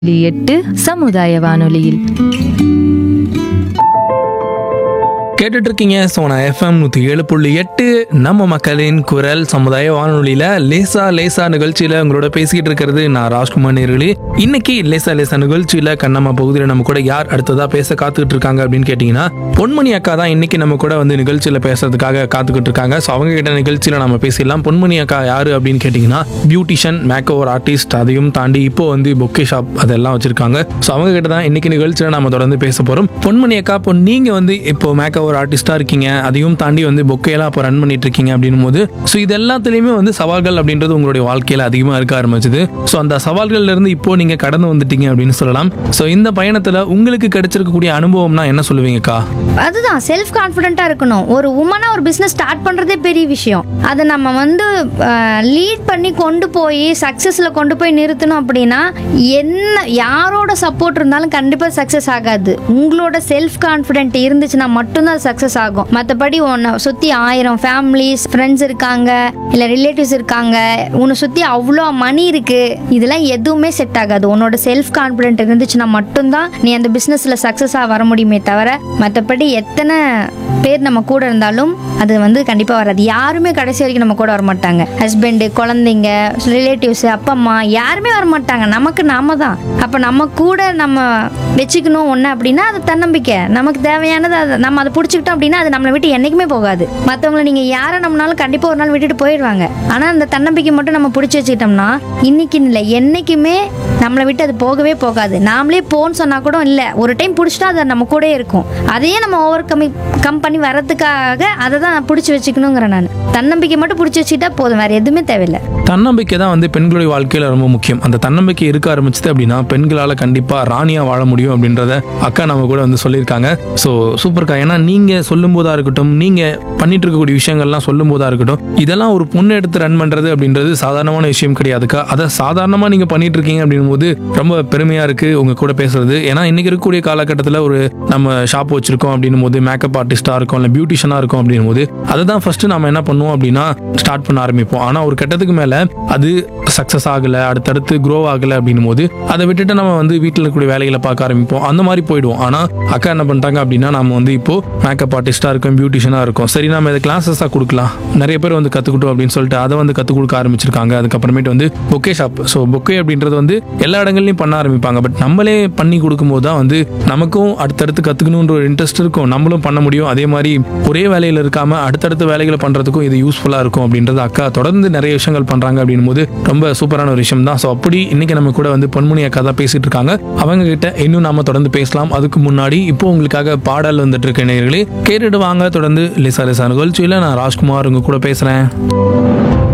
எட்டு சமுதாய வானொலியில் கேட்டுட்டு இருக்கீங்க சோனா எஃப்எம் நூற்றி ஏழு புள்ளி எட்டு நம்ம மக்களின் குரல் சமுதாய வானொலியில் லேசா லேசா நிகழ்ச்சியில் உங்களோட பேசிக்கிட்டு இருக்கிறது நான் ராஜ்குமார் நேர்களே இன்னைக்கு லேசா லேசா நிகழ்ச்சியில் கண்ணம்மா பகுதியில் நம்ம கூட யார் அடுத்ததா பேச காத்துக்கிட்டு இருக்காங்க அப்படின்னு கேட்டிங்கன்னா பொன்மணி அக்கா தான் இன்னைக்கு நம்ம கூட வந்து நிகழ்ச்சியில் பேசுறதுக்காக காத்துக்கிட்டு இருக்காங்க ஸோ அவங்க கிட்ட நிகழ்ச்சியில் நம்ம பேசிடலாம் பொன்மணி அக்கா யாரு அப்படின்னு கேட்டிங்கன்னா பியூட்டிஷியன் மேக் ஓவர் ஆர்டிஸ்ட் அதையும் தாண்டி இப்போ வந்து பொக்கே ஷாப் அதெல்லாம் வச்சிருக்காங்க ஸோ அவங்க கிட்ட தான் இன்னைக்கு நிகழ்ச்சியில் நம்ம தொடர்ந்து பேச போகிறோம் பொன்மணி அக்கா இப்போ நீங்கள் வந்து இப்போ மேக் ஓவர் ஆர்டிஸ்டாக இருக்கீங்க அதையும் தாண்டி வந்து பொக்கையெல்லாம் இப்போ ரன் பண்ணிட்டு இருக்கீங்க அப்படின்னும் போது ஸோ இது எல்லாத்துலேயுமே வந்து சவால்கள் அப்படின்றது உங்களுடைய வாழ்க்கையில் அதிகமாக இருக்க ஆரம்பிச்சது ஸோ அந்த சவால்கள்ல இருந்து இப்போ நீங்கள் கடந்து வந்துட்டீங்க அப்படின்னு சொல்லலாம் ஸோ இந்த பயணத்தில் உங்களுக்கு கிடைச்சிருக்கக்கூடிய அனுபவம்னா என்ன சொல்லுவீங்கக்கா அதுதான் செல்ஃப் கான்ஃபிடென்ட்டாக இருக்கணும் ஒரு உமனாக ஒரு பிஸ்னஸ் ஸ்டார்ட் பண்ணுறதே பெரிய விஷயம் அதை நம்ம வந்து லீட் பண்ணி கொண்டு போய் சக்ஸஸில் கொண்டு போய் நிறுத்தணும் அப்படின்னா என்ன யாரோட சப்போர்ட் இருந்தாலும் கண்டிப்பாக சக்ஸஸ் ஆகாது உங்களோட செல்ஃப் கான்ஃபிடென்ட் இருந்துச்சுன்னா மட்டும்தான் அது சக்ஸஸ் ஆகும் மற்றபடி உன்னை சுற்றி ஆயிரம் ஃபேமிலிஸ் ஃப்ரெண்ட்ஸ் இருக்காங்க இல்லை ரிலேட்டிவ்ஸ் இருக்காங்க உன்னை சுற்றி அவ்வளோ மணி இருக்குது இதெல்லாம் எதுவுமே செட் ஆகாது உன்னோட செல்ஃப் கான்ஃபிடென்ட் இருந்துச்சுன்னா மட்டும்தான் நீ அந்த பிஸ்னஸில் சக்ஸஸாக வர முடியுமே தவிர மற்றபடி எத்தனை பேர் நம்ம கூட இருந்தாலும் அது வந்து கண்டிப்பாக வராது யாருமே கடைசி வரைக்கும் நம்ம கூட வர மாட்டாங்க ஹஸ்பண்டு குழந்தைங்க ரிலேட்டிவ்ஸ் அப்பா அம்மா யாருமே வர மாட்டாங்க நமக்கு நாம தான் அப்போ நம்ம கூட நம்ம வச்சுக்கணும் ஒன்று அப்படின்னா அது தன்னம்பிக்கை நமக்கு தேவையானது அது நம்ம அதை பிடிச்சிக்கிட்டோம் அப்படின்னா அது நம்மளை விட்டு என்றைக்குமே போகாது மற்றவங்களை நீங்கள் யாரை நம்மளாலும் கண்டிப்பாக ஒரு நாள் விட்டுட்டு போயிடுவாங்க ஆனால் அந்த தன்னம்பிக்கை மட்டும் நம்ம பிடிச்சி வச்சுக்கிட்டோம்னா இன்னைக்கு இல்லை என்றைக்குமே நம்மளை விட்டு அது போகவே போகாது நாமளே போன்னு சொன்னால் கூட இல்லை ஒரு டைம் பிடிச்சிட்டா அது நம்ம கூடயே இருக்கும் அதையே நம்ம ஓவர் கம்மி கம் பண்ணி வர்றதுக்காக அதை தான் பிடிச்சி வச்சுக்கணுங்கிறேன் நான் தன்னம்பிக்கை மட்டும் பிடிச்சி வச்சுக்கிட்டா போதும் வேறு எதுவுமே தேவையில்லை தன்னம்பிக்கை தான் வந்து பெண்களுடைய வாழ்க்கையில் ரொம்ப முக்கியம் அந்த தன்னம்பிக்கை இருக்க ஆரம்பிச்சது அப்படின்னா பெண்களால் கண்டிப்பாக ராணியாக வாழ முடியும் அப்படின்றத அக்கா நம்ம கூட வந்து சொல்லியிருக்காங்க ஸோ சூப்பர்க்கா ஏன்னா நீங்கள் சொல்லும் போதா இருக்கட்டும் நீங்கள் பண்ணிட்டு இருக்கக்கூடிய விஷயங்கள்லாம் சொல்லும் போதா இருக்கட்டும் இதெல்லாம் ஒரு பொண்ணு எடுத்து ரன் பண்ணுறது அப்படின்றது சாதாரணமான விஷயம் கிடையாதுக்கா அதை சாதாரணமாக நீங்கள் பண்ணிட்டு இருக்கீங்க அப்படின்னும் போது ரொம்ப பெருமையாக இருக்குது உங்கள் கூட பேசுறது ஏன்னா இன்னைக்கு இருக்கக்கூடிய காலகட்டத்தில் ஒரு நம்ம ஷாப் வச்சிருக்கோம் அப்படின்னும் போது மேக்கப் ஆர்டிஸ்டாக இருக்கும் இல்லை பியூட்டிஷியனாக இருக்கும் அப்படின்னும் போது அதை தான் ஃபர்ஸ்ட் நம்ம என்ன பண்ணுவோம் அப்படின்னா ஸ்டார்ட் பண்ண ஆரம்பிப்போம் ஆனால் ஒரு கட்டத்துக்கு மேலே அது சக்ஸஸ் ஆகலை அடுத்தடுத்து க்ரோ ஆகலை அப்படின்னும் போது அதை விட்டுட்டு நம்ம வந்து வீட்டில் இருக்கக்கூடிய வேலைகளை பார்க்க ஆரம்பிப்போம் அந்த மாதிரி போயிடுவோம் ஆனால் அக்கா என்ன பண்ணிட்டாங்க அப்படின்னா நம்ம வந்து இப்போ மேக்கப் ஆர்டிஸ்டாக இருக்கோம் பியூட்டிஷியனாக இருக்கும் சரி நம்ம இதை கிளாஸஸாக கொடுக்கலாம் நிறைய பேர் வந்து கற்றுக்கிட்டோம் அப்படின்னு சொல்லிட்டு அதை வந்து கற்றுக் கொடுக்க ஆரம்பிச்சிருக்காங்க அதுக்கப்புறமேட்டு வந்து பொக்கே ஷாப் ஸோ பொக்கே அப்படின்றது வந்து எல்லா இடங்கள்லையும் பண்ண ஆரம்பிப்பாங்க பட் நம்மளே பண்ணி கொடுக்கும்போது தான் வந்து நமக்கும் அடுத்தடுத்து கற்றுக்கணுன்ற ஒரு இன்ட்ரெஸ்ட் இருக்கும் நம்மளும் பண்ண முடியும் அதே மாதிரி ஒரே வேலையில் இருக்காம அடுத்தடுத்த வேலைகளை பண்ணுறதுக்கும் இது யூஸ்ஃபுல்லாக இருக்கும் அப்படின்றது அக்கா தொடர்ந்து நிறைய விஷயங்கள் பண்ணுறாங்க அப்படின்னும் போது ரொம்ப சூப்பரான ஒரு விஷயம் தான் ஸோ அப்படி இன்னைக்கு நம்ம கூட வந்து பொன்முனி அக்கா தான் பேசிட்டு இருக்காங்க அவங்க கிட்ட இன்னும் நாம தொடர்ந்து பேசலாம் அதுக்கு முன்னாடி இப்போ உங்களுக்காக பாடல் வந்துட்டு இருக்க நேயர்களே கேட்டுட்டு வாங்க தொடர்ந்து லிசா லிசா நிகழ்ச்சியில் நான் ராஜ்குமார் உங்க கூட பேசுகிறேன்